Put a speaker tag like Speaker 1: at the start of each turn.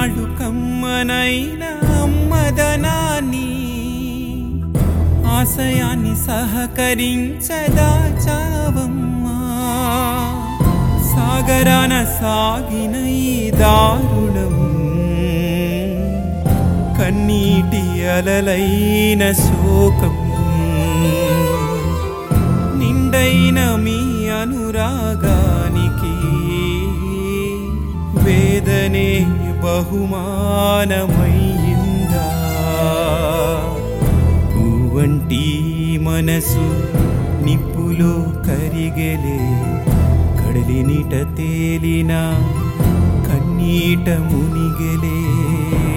Speaker 1: ఈనాడు కమ్మనైన అమ్మదనాన్ని ఆశయాన్ని సహకరించదా చావమ్మా సాగరాన సాగిన ఈ దారుణం కన్నీటి అలలైన శోకం నిండైన మీ అనురాగానికి వేదనే బహుమానమయ్యిందా పువ్వంటి మనసు నిప్పులో కరిగెలే కడలినిట తేలిన కన్నీట మునిగెలే